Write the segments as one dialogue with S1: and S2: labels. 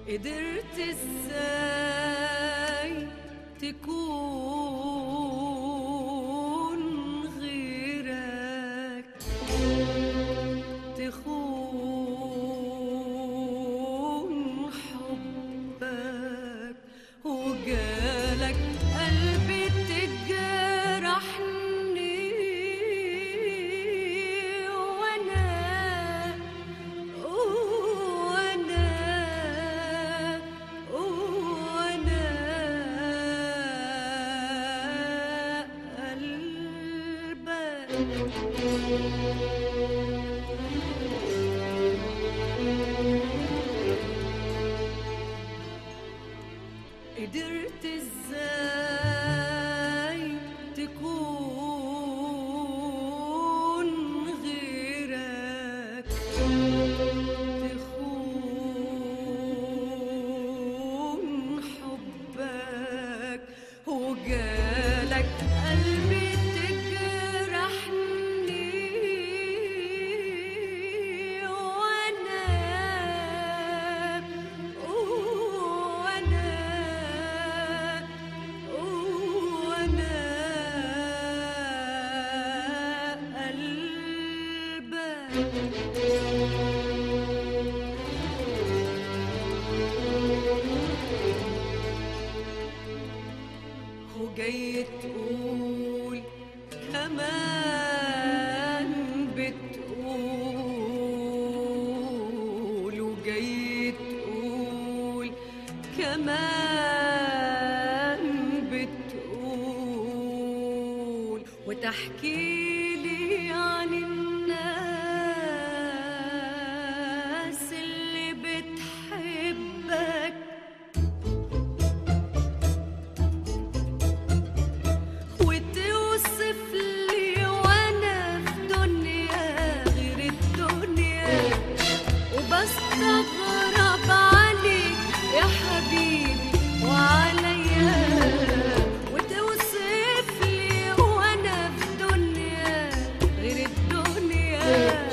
S1: قدرت ازاي تكون غيرك تخون حبك وجالك قلبي تجرحني وانا وانا وانا قلبك قدرت ازاي تكون غيرك تخون حبك وجالك قلبي تجرحني وانا وانا وانا قلبك وجاي تقول كمان بتقول وجاي تقول كمان بتقول وتحكي لي عن الناس اللي بتحبك وتوصف لي وانا في دنيا غير الدنيا وبستغرب عليك يا حبيبي وعليا وتوصف لي وانا في دنيا غير الدنيا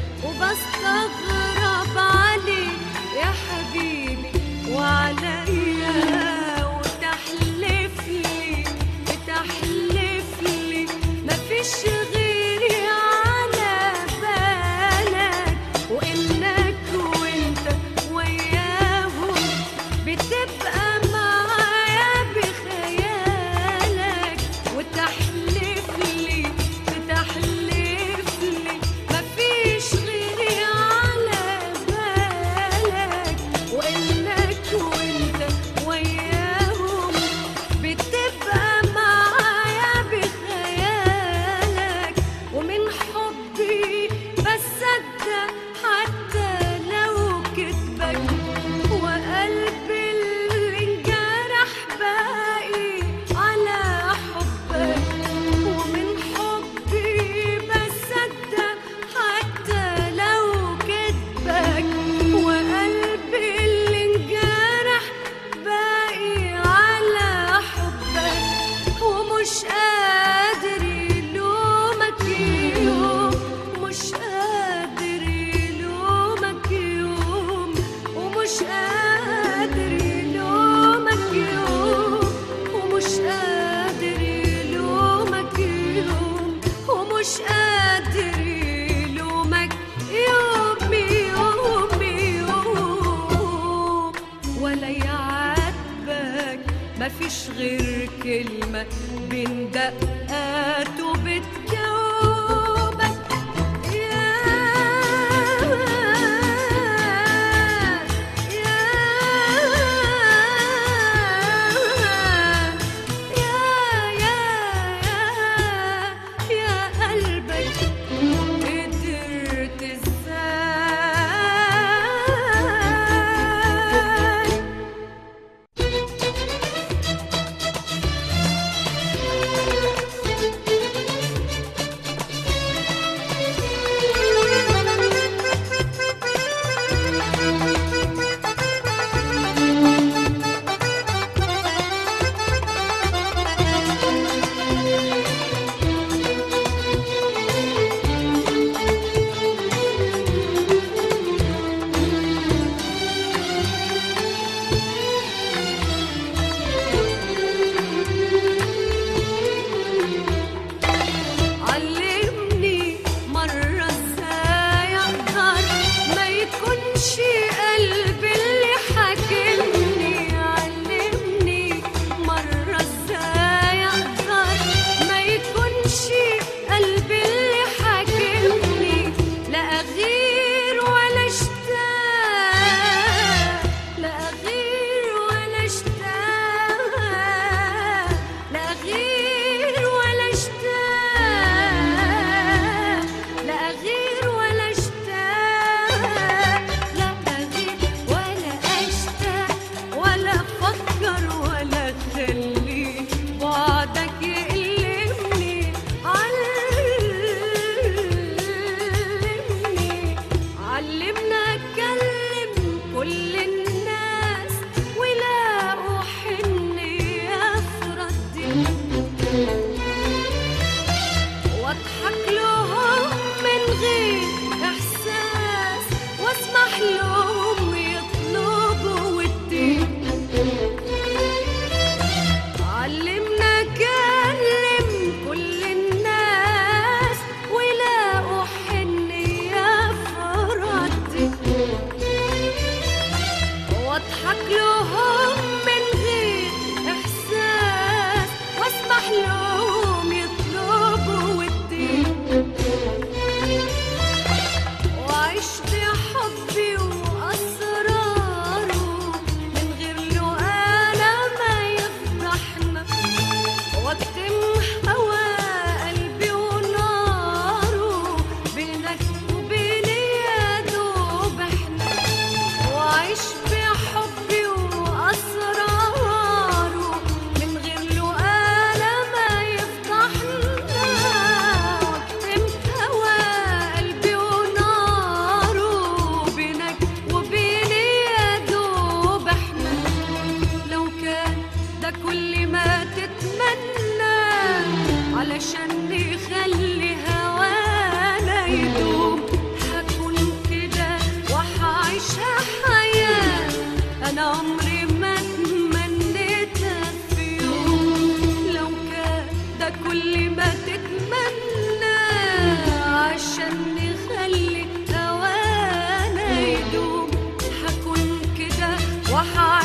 S1: وبستغرب عليك يا حبيبي وعليا وتحلف لي بتحلف لي مفيش غيري على بالك وانك وانت وياهم بتبقى معايا بخيالك وتحلف لي بتحلف لي مفيش غيري على بالك وانك وانت وياهم بتبقى معايا بخيالك ومن حبي بصدق حتى لو كدبك وقلبي اللي انجرح باقي على حبك ومن حبي بصدق حتى لو كدبك وقلبي اللي انجرح باقي على حبك ومش قادر يلومك يوم مش قادر يلومك يوم ومش قادر يلومك يوم ومش قادر يلومك يوم ومش قادر يلومك يوم يوم يوم ولا يعاتبك مفيش غير كلمة بين دقات وبتجاوبك يا يا يا يا يا قلبك قدرت ازاي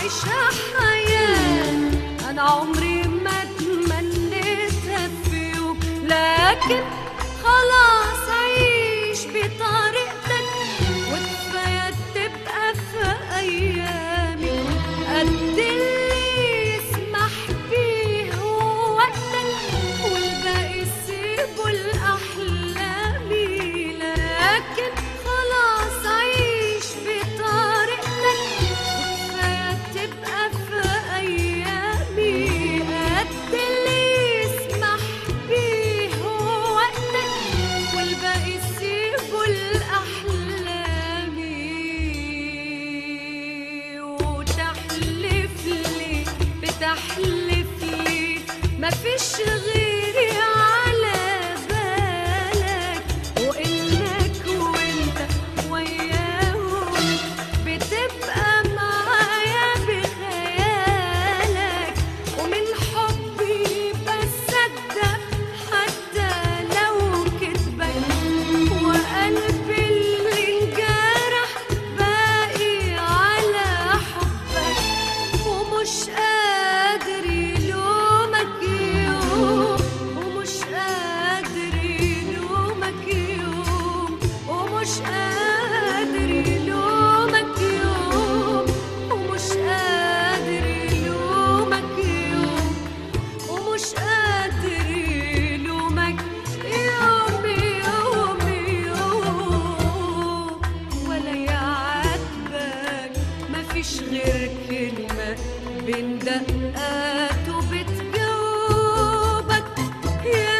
S1: أعيشها حياة أنا عمري ما تمنيتها في يوم لكن خلاص عيش بطريقتك وكفاية تبقى في أيامي قد اللي يسمح بيه وقتك والباقي سيبه لأحلامي لكن خلاص عيش بطريقتك وكفاية تبقى في أيامي قد اللي يسمح بيه وقتك والباقي سيبه لأحلامي وتحلف لي بتحلف لي مفيش غيري على بالك وإنك وإنت وياهم بتبقى معايا بخيالك ومن حبي بصدق حتى لو كدبك وقلبي اللي انجرح باقي على حبك ومش قادر يلومك يوم ومش قادر يلومك يوم ومش قادر يلومك يوم ومش قادر يلومك يوم ومش قادر يلومك يوم يوم يوم ولا يعاتبك مفيش غير كلمة بين دقاته بتجاوبك يا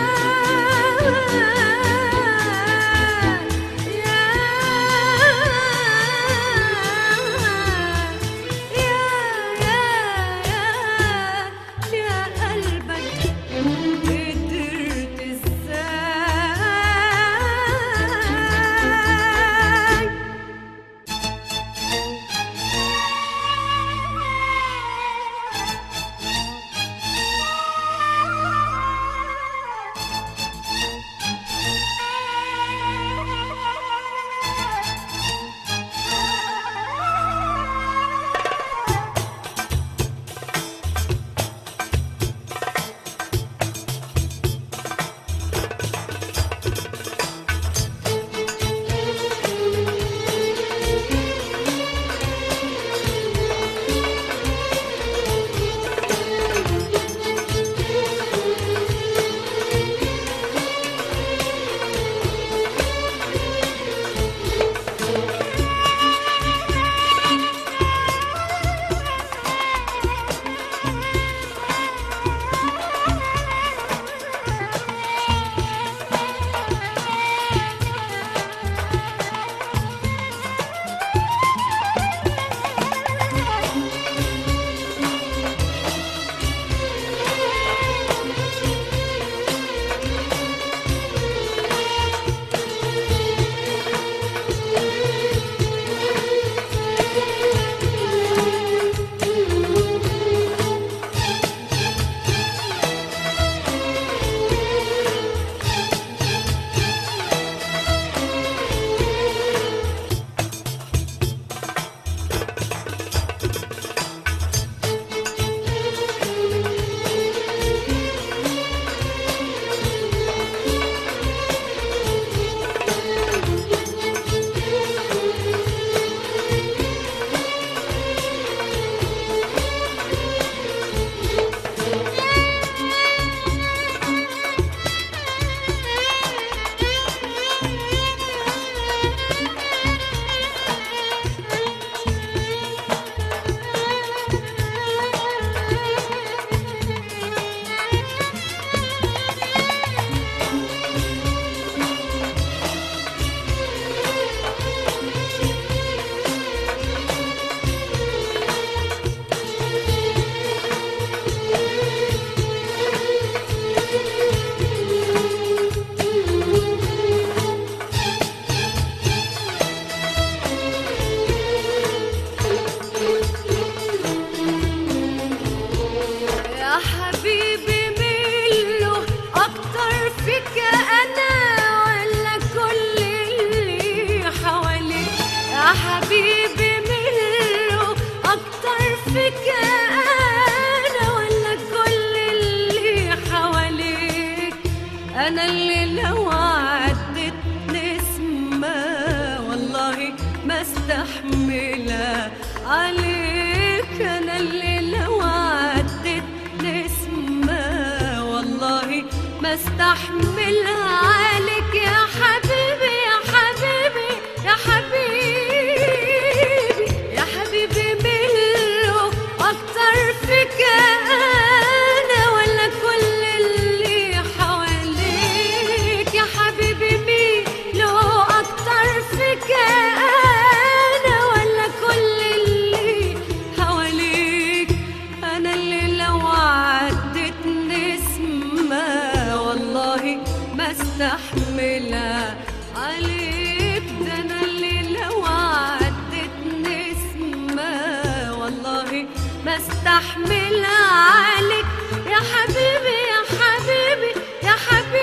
S1: يا يا يا يا قلبك قدرت ازاي والله ما استحملها عليك انا اللي لو عدت نسمة والله ما استحملها عليك يا حبيبي يا حبيبي يا حبيبي يا حبيبي مله اكتر فيك انا ولا كل اللي حواليك يا حبيبي ميله اكتر فيك انا ولا كل اللي حواليك انا اللي لو عدت نسمة والله ما استحملها عليك ده انا اللي لو عدت نسمة والله ما استحملها عليك يا حبيبي يا حبيبي يا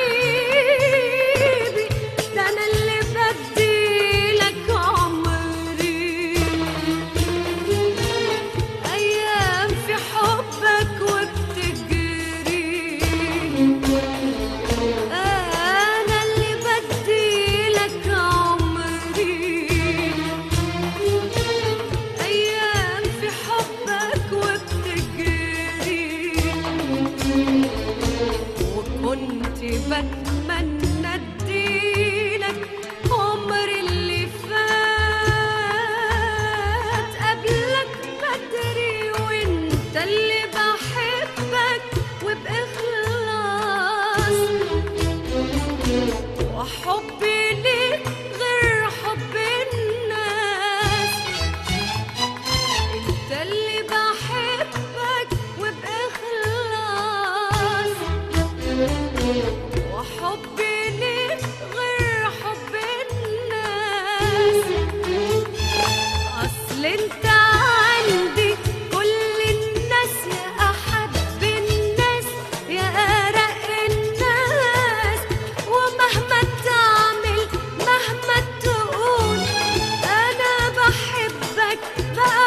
S1: حبيبي ده انا اللي بديلك عمري ايام في حبك وبتجري انا اللي بديلك عمري ايام في حبك وبتجري وكنت بتمنى اديلك عمر اللي فات قبلك بدري وانت اللي بحبك وبإخلاص وحبي ليك غير حب الناس انت اللي بحبك وبإخلاص وحبي ليك غير حب الناس اصل انت عندي كل الناس يا احب الناس يا ارق الناس ومهما تعمل مهما تقول انا بحبك بقى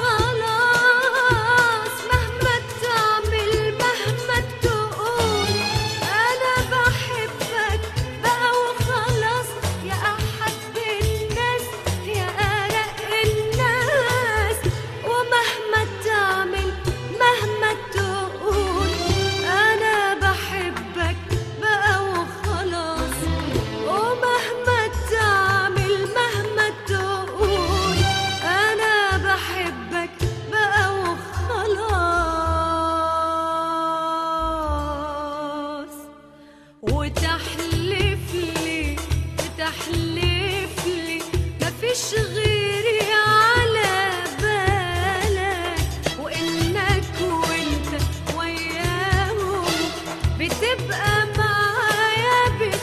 S1: وخلاص مهما تعمل مهما تقول انا بحبك بقى وخلاص يا احب الناس يا ارق الناس ومهما تعمل مهما تقول انا بحبك بقى وخلاص ومهما تعمل مهما تقول انا بحبك بقى وخلاص وتحلف لي تحلف لي مفيش غيري على بالك وانك وانت وياهم بتبقى معايا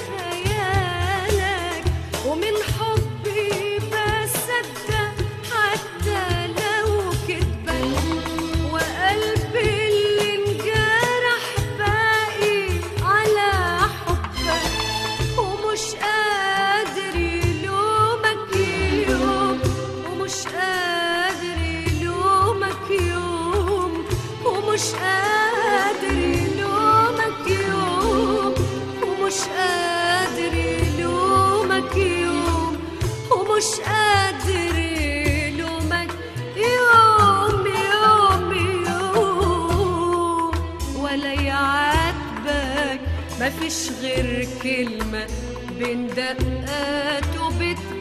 S1: بخيالك ومن حبي بصدق حتى لو كدبك وقلبي اللي انجرح باقي على حبك ومش قادر يلومك يوم ومش قادر يلومك يوم ومش قادر يلومك يوم ومش قادر يلومك يوم ومش قادر يلومك يوم يوم يوم ولا يعاتبك مفيش غير كلمة بين دقات وبت